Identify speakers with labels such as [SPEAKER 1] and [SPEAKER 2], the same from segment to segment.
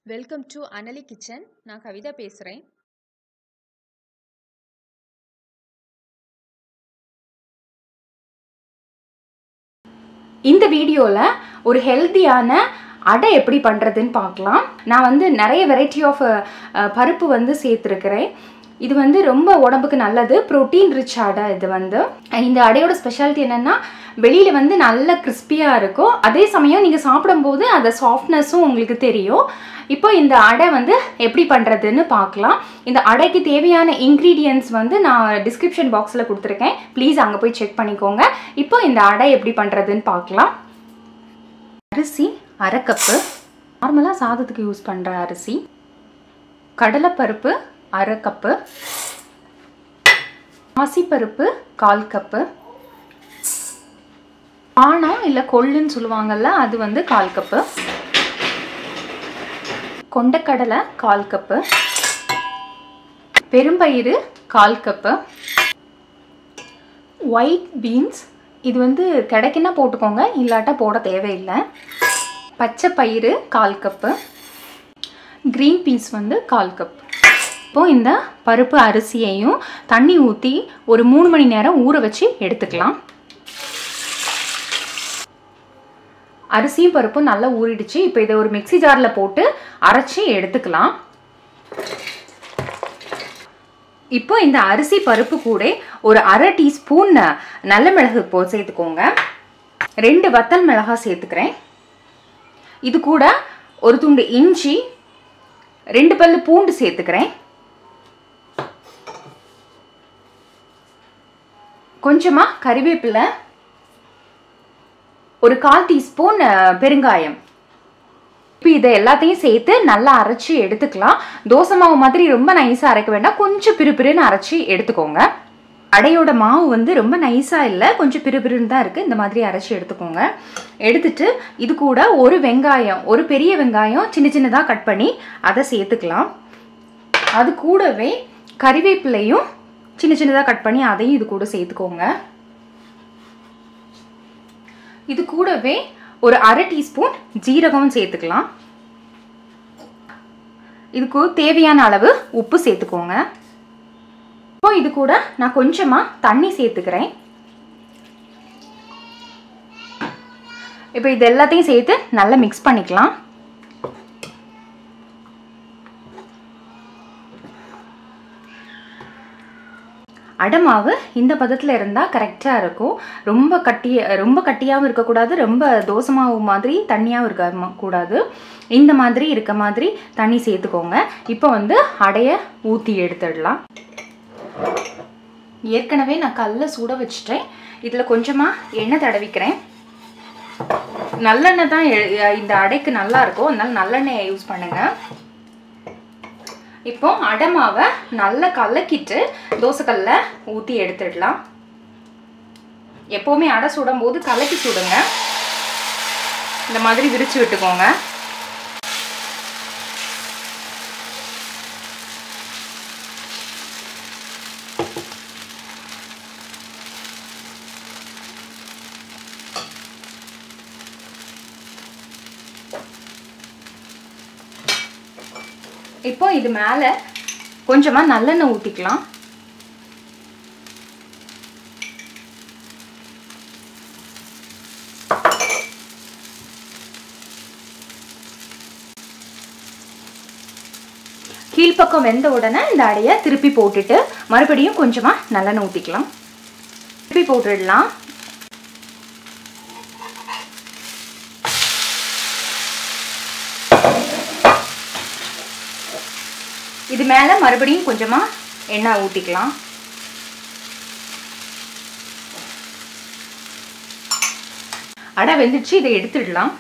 [SPEAKER 1] welcome to அனலி kitchen நான் கவிதா பேசுகிறேன்
[SPEAKER 2] இந்த வீடியோவில் ஒரு ஹெல்த்தியான அடை எப்படி பண்ணுறதுன்னு பார்க்கலாம் நான் வந்து நிறைய வெரைட்டி ஆஃப் பருப்பு வந்து சேர்த்துருக்கிறேன் இது வந்து ரொம்ப உடம்புக்கு நல்லது ப்ரோட்டீன் ரிச் அடை இது வந்து இந்த அடையோட ஸ்பெஷாலிட்டி என்னென்னா வெளியில் வந்து நல்ல கிறிஸ்பியாக இருக்கும் அதே சமயம் நீங்கள் சாப்பிடும்போது அந்த சாஃப்ட்னஸும் உங்களுக்கு தெரியும் இப்போ இந்த அடை வந்து எப்படி பண்ணுறதுன்னு பார்க்கலாம் இந்த அடைக்கு தேவையான இன்க்ரீடியன்ட்ஸ் வந்து நான் டிஸ்கிரிப்ஷன் பாக்ஸில் கொடுத்துருக்கேன் ப்ளீஸ் அங்கே போய் செக் பண்ணிக்கோங்க இப்போ இந்த அடை எப்படி பண்ணுறதுன்னு பார்க்கலாம் அரிசி அரை கப்பு நார்மலாக சாதத்துக்கு யூஸ் பண்ணுற அரிசி கடலைப்பருப்பு அரை கப்பு பாசிப்பருப்பு கால் கப்பு பானம் இல்லை கொள்ளுன்னு சொல்லுவாங்கல்ல அது வந்து கால் கப்பு கொண்டக்கடலை கால் கப்பு பெரும்பயிறு கால் கப்பு ஒயிட் பீன்ஸ் இது வந்து கிடைக்குன்னா போட்டுக்கோங்க இல்லாட்டா போட தேவையில்லை பச்சை பயிறு கால் கப்பு க்ரீன் பீஸ் வந்து கால் கப் இப்போ இந்த பருப்பு அரிசியையும் தண்ணி ஊற்றி ஒரு மூணு மணி நேரம் ஊற வச்சு எடுத்துக்கலாம் அரிசியும் பருப்பும் நல்லா ஊறிடுச்சு இப்போ இதை ஒரு மிக்சி ஜாரில் போட்டு அரைச்சி எடுத்துக்கலாம் இப்போ இந்த அரிசி பருப்பு கூட ஒரு அரை டீஸ்பூன் நல்ல மிளகு போ சேர்த்துக்கோங்க ரெண்டு வத்தல் மிளகா சேர்த்துக்கிறேன் இது கூட ஒரு துண்டு இஞ்சி ரெண்டு பல்லு பூண்டு சேர்த்துக்கிறேன் கொஞ்சமாக கறிவேப்பிலை ஒரு கால் டீஸ்பூன் பெருங்காயம் இப்போ இதை எல்லாத்தையும் சேர்த்து நல்லா அரைச்சி எடுத்துக்கலாம் தோசை மாவு மாதிரி ரொம்ப நைஸாக அரைக்க வேண்டாம் கொஞ்சம் பிறுபிறுன்னு அரைச்சி எடுத்துக்கோங்க அடையோட மாவு வந்து ரொம்ப நைஸாக இல்லை கொஞ்சம் பிறுபிறுன்னு தான் இருக்குது இந்த மாதிரி அரைச்சி எடுத்துக்கோங்க எடுத்துட்டு இது கூட ஒரு வெங்காயம் ஒரு பெரிய வெங்காயம் சின்ன சின்னதாக கட் பண்ணி அதை சேர்த்துக்கலாம் அது கூடவே கறிவேப்பிலையும் சின்ன சின்னதாக கட் பண்ணி அதையும் இது கூட சேர்த்துக்கோங்க இது கூடவே ஒரு அரை டீஸ்பூன் ஜீரகம் சேர்த்துக்கலாம் இதுக்கு தேவையான அளவு உப்பு சேர்த்துக்கோங்க இப்போ இது கூட நான் கொஞ்சமாக தண்ணி சேர்த்துக்கிறேன் இப்போ இது எல்லாத்தையும் சேர்த்து நல்லா மிக்ஸ் பண்ணிக்கலாம் அடமாவு இந்த பதத்தில் இருந்தால் கரெக்டாக இருக்கும் ரொம்ப கட்டி ரொம்ப கட்டியாகவும் இருக்கக்கூடாது ரொம்ப தோசை மாவு மாதிரி தண்ணியாகவும் இருக்க கூடாது இந்த மாதிரி இருக்க மாதிரி தண்ணி சேர்த்துக்கோங்க இப்போ வந்து அடைய ஊற்றி எடுத்துடலாம் ஏற்கனவே நான் கல்ல சுட வச்சுட்டேன் இதில் கொஞ்சமாக எண்ணெய் தடவிக்கிறேன் நல்லெண்ணெய் தான் இந்த அடைக்கு நல்லா இருக்கும் அதனால நல்லெண்ணெயை யூஸ் பண்ணுங்கள் இப்போ அடமாவை நல்லா கலக்கிட்டு தோசைக்கல்ல ஊற்றி எடுத்துடலாம் எப்போவுமே அடை சுடும் போது கலக்கி சுடுங்க இந்த மாதிரி விரிச்சு விட்டுக்கோங்க இப்போ இது மேலே கொஞ்சமாக நல்லெண்ணெய் ஊற்றிக்கலாம் கீழ்ப்பக்கம் வெந்த உடனே இந்த அடையை திருப்பி போட்டுட்டு மறுபடியும் கொஞ்சமாக நல்லெண்ணெய் ஊற்றிக்கலாம் திருப்பி போட்டுடலாம் இது மேலே மறுபடியும் கொஞ்சமாக எண்ணெய் ஊற்றிக்கலாம் அடை வெந்துடுச்சு இதை எடுத்துடலாம்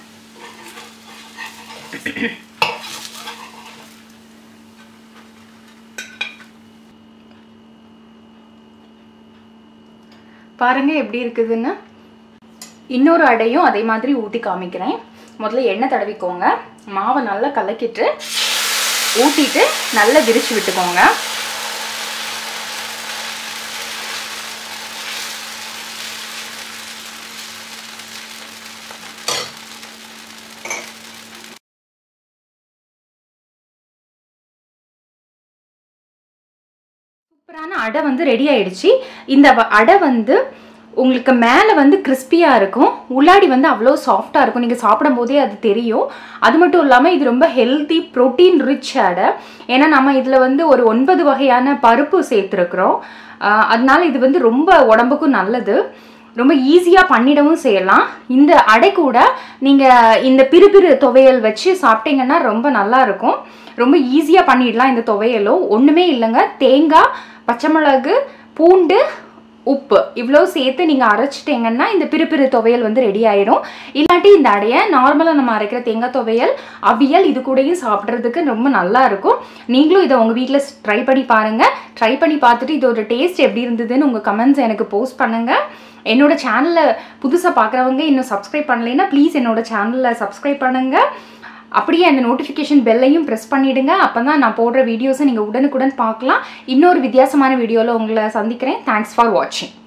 [SPEAKER 2] பாருங்க எப்படி இருக்குதுன்னு இன்னொரு அடையும் அதே மாதிரி ஊற்றி காமிக்கிறேன் முதல்ல எண்ணெய் தடவிக்கோங்க மாவை நல்லா கலக்கிட்டு ஊற்றிட்டு நல்லா விரிச்சு விட்டுக்கோங்க சூப்பரான அடை வந்து ரெடி ஆயிடுச்சு இந்த வ- அடை வந்து உங்களுக்கு மேலே வந்து கிறிஸ்பியாக இருக்கும் உள்ளாடி வந்து அவ்வளோ சாஃப்டாக இருக்கும் நீங்கள் சாப்பிடும் போதே அது தெரியும் அது மட்டும் இல்லாமல் இது ரொம்ப ஹெல்தி ப்ரோட்டீன் ரிச் அடை ஏன்னா நம்ம இதில் வந்து ஒரு ஒன்பது வகையான பருப்பு சேர்த்துருக்குறோம் ஆஹ் அதனால இது வந்து ரொம்ப உடம்புக்கும் நல்லது ரொம்ப ஈஸியாக பண்ணிடவும் செய்யலாம் இந்த அடை கூட நீங்கள் இந்த பிறுபிறு துவையல் வச்சு சாப்பிட்டீங்கன்னா ரொம்ப நல்லா இருக்கும் ரொம்ப ஈஸியாக பண்ணிடலாம் இந்த துவையலும் ஒன்றுமே இல்லைங்க தேங்காய் பச்சை மிளகு பூண்டு உப்பு இவ்வளோ சேர்த்து நீங்கள் அரைச்சிட்டிங்கன்னா இந்த பிறுபிறு துவையல் வந்து ரெடி ஆயிடும் இல்லாட்டி இந்த அடையை நார்மலாக நம்ம அரைக்கிற தேங்காய் துவையல் அவியல் இது கூடயும் சாப்பிட்றதுக்கு ரொம்ப நல்லா இருக்கும் நீங்களும் இதை உங்கள் வீட்டில் ட்ரை பண்ணி பாருங்கள் ட்ரை பண்ணி பார்த்துட்டு இதோட டேஸ்ட் எப்படி இருந்ததுன்னு உங்கள் கமெண்ட்ஸ் எனக்கு போஸ்ட் பண்ணுங்கள் என்னோட சேனலை புதுசாக பார்க்குறவங்க இன்னும் சப்ஸ்கிரைப் பண்ணலைன்னா ப்ளீஸ் என்னோட சேனலை சப்ஸ்கிரைப் பண்ணுங்கள் அப்படியே அந்த நோட்டிஃபிகேஷன் பெல்லையும் ப்ரெஸ் பண்ணிடுங்க அப்போ தான் நான் போடுற வீடியோஸை நீங்கள் உடனுக்குடன் பார்க்கலாம் இன்னொரு வித்தியாசமான வீடியோவில் உங்களை சந்திக்கிறேன் தேங்க்ஸ் ஃபார் வாட்சிங்